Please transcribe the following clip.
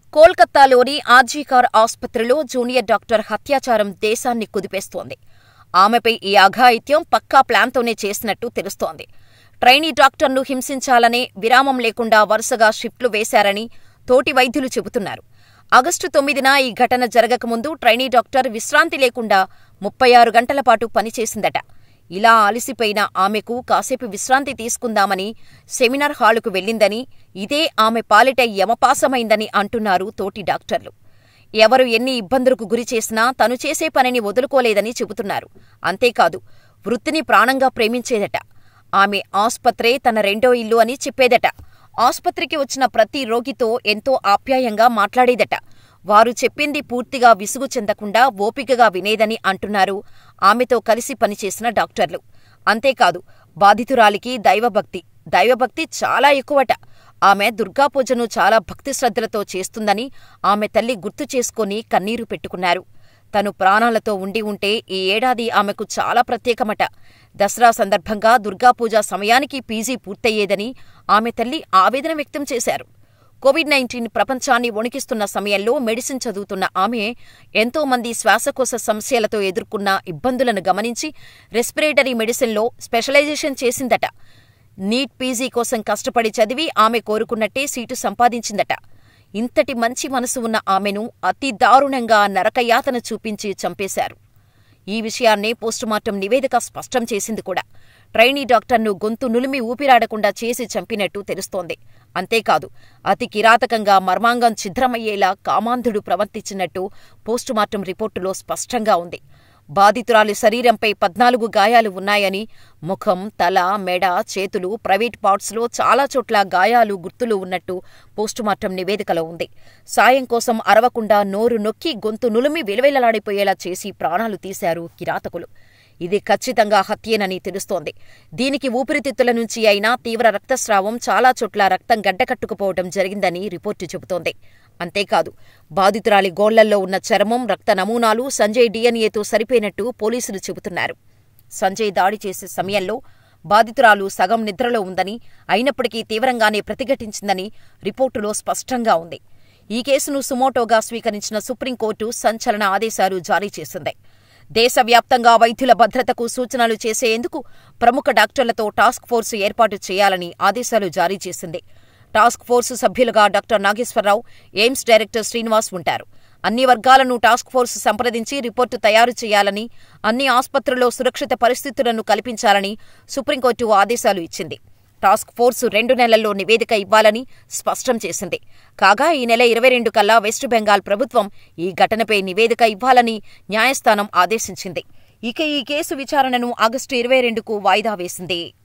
కోల్కతాలోని ఆర్జీకార్ ఆసుపత్రిలో junior doctor హత్యాచారం దేశాన్ని కుదిపేస్తోంది ఆమెపై ఈ అఘాయిత్యం పక్కా ప్లాన్తోనే చేసినట్టు తెలుస్తోంది ట్రైనీ డాక్టర్ను హింసించాలనే విరామం లేకుండా వరుసగా షిఫ్ట్లు వేశారని తోటి వైద్యులు చెబుతున్నారు ఆగస్టు తొమ్మిదిన ఈ ఘటన జరగకముందు ట్రైనీ డాక్టర్ విశ్రాంతి లేకుండా ముప్పై ఆరు గంటల పాటు పనిచేసిందట ఇలా అలసిపోయిన ఆమెకు కాసేపు విశ్రాంతి తీసుకుందామని సెమినార్ హాలుకు వెళ్ళిందని ఇదే ఆమె పాలిట యమపాసమైందని అంటున్నారు తోటి డాక్టర్లు ఎవరు ఎన్ని ఇబ్బందులకు గురి చేసినా తను చేసే పనిని వదులుకోలేదని చెబుతున్నారు అంతేకాదు వృత్తిని ప్రాణంగా ప్రేమించేదట ఆమె ఆస్పత్రే తన రెండో ఇల్లు అని చెప్పేదట ఆస్పత్రికి వచ్చిన ప్రతి రోగితో ఎంతో ఆప్యాయంగా మాట్లాడేదట వారు చెప్పింది పూర్తిగా విసుగు చెందకుండా ఓపికగా వినేదని అంటున్నారు ఆమెతో కలిసి పనిచేసిన డాక్టర్లు అంతేకాదు బాధితురాలికి దైవభక్తి దైవభక్తి చాలా ఎక్కువట ఆమె దుర్గాపూజను చాలా భక్తి శ్రద్ధలతో చేస్తుందని ఆమె తల్లి గుర్తు చేసుకుని కన్నీరు పెట్టుకున్నారు తను ప్రాణాలతో ఉండి ఉంటే ఈ ఏడాది ఆమెకు చాలా ప్రత్యేకమట దసరా సందర్భంగా దుర్గాపూజ సమయానికి పీజీ పూర్తయ్యేదని ఆమె తల్లి ఆవేదన వ్యక్తం చేశారు కోవిడ్ నైన్టీన్ ప్రపంచాన్ని వణికిస్తున్న సమయంలో మెడిసిన్ చదువుతున్న ఆమె ఎంతో మంది శ్వాసకోశ సమస్యలతో ఎదుర్కొన్న ఇబ్బందులను గమనించి రెస్పిరేటరీ మెడిసిన్లో స్పెషలైజేషన్ చేసిందట నీట్ పీజీ కోసం కష్టపడి చదివి ఆమె కోరుకున్నట్టే సీటు సంపాదించిందట ఇంతటి మంచి మనసు ఉన్న ఆమెను అతి దారుణంగా నరకయాతన చూపించి చంపేశారు ఈ విషయాన్నే పోస్టుమార్టం నివేదిక స్పష్టం చేసింది కూడా ట్రైనీ డాక్టర్ను గొంతు నులిమి ఊపిరాడకుండా చేసి చంపినట్టు తెలుస్తోంది అంతేకాదు అతి కిరాతకంగా మర్మాంగం ఛిద్రమయ్యేలా కామాంధుడు ప్రవర్తించినట్టు పోస్టుమార్టం రిపోర్టులో స్పష్టంగా ఉంది బాధితురాలి శరీరంపై పద్నాలుగు గాయాలు ఉన్నాయని ముఖం తల మెడ చేతులు ప్రైవేట్ పార్ట్స్లో చాలా చోట్ల గాయాలు గుర్తులు ఉన్నట్టు పోస్టుమార్టం నివేదికలో ఉంది సాయం కోసం అరవకుండా నోరు నొక్కి గొంతు నులిమి విలవిలలాడిపోయేలా చేసి ప్రాణాలు తీశారు కిరాతకులు ఇది ఖచ్చితంగా హత్యేనని తెలుస్తోంది దీనికి ఊపిరితిత్తుల నుంచి అయినా తీవ్ర రక్తస్రావం చాలా చోట్ల రక్తం గడ్డకట్టుకుపోవడం జరిగిందని రిపోర్టు చెబుతోంది అంతేకాదు బాధితురాలి గోళ్లల్లో ఉన్న చర్మం రక్త నమూనాలు సంజయ్ డీఎన్ఏతో సరిపోయినట్టు పోలీసులు చెబుతున్నారు సంజయ్ దాడి చేసే సమయంలో బాధితురాలు సగం నిద్రలో ఉందని అయినప్పటికీ తీవ్రంగానే ప్రతిఘటించిందని రిపోర్టులో స్పష్టంగా ఉంది ఈ కేసును సుమోటోగా స్వీకరించిన సుప్రీంకోర్టు సంచలన ఆదేశాలు జారీ చేసింది దేశవ్యాప్తంగా వైద్యుల భద్రతకు సూచనలు చేసేందుకు ప్రముఖ డాక్టర్లతో టాస్క్ ఫోర్సు ఏర్పాటు చేయాలని ఆదేశాలు జారీ చేసింది టాస్క్ ఫోర్సు సభ్యులుగా doctor Nageswararao AIIMS director Srinivas ఉంటారు అన్ని వర్గాలను టాస్క్ ఫోర్సు సంప్రదించి రిపోర్టు తయారు చేయాలని అన్ని ఆసుపత్రుల్లో సురక్షిత పరిస్థితులను కల్పించాలని సుప్రీంకోర్టు ఆదేశాలు ఇచ్చింది టాస్క్ ఫోర్సు రెండు నెలల్లో నివేదిక ఇవ్వాలని స్పష్టం చేసింది కాగా ఈ నెల ఇరవై రెండు కల్లా వెస్ట్ బెంగాల్ ప్రభుత్వం ఈ ఘటనపై నివేదిక ఇవ్వాలని న్యాయస్థానం ఆదేశించింది ఇక ఈ కేసు విచారణను ఆగస్టు ఇరవై రెండుకు వాయిదా వేసింది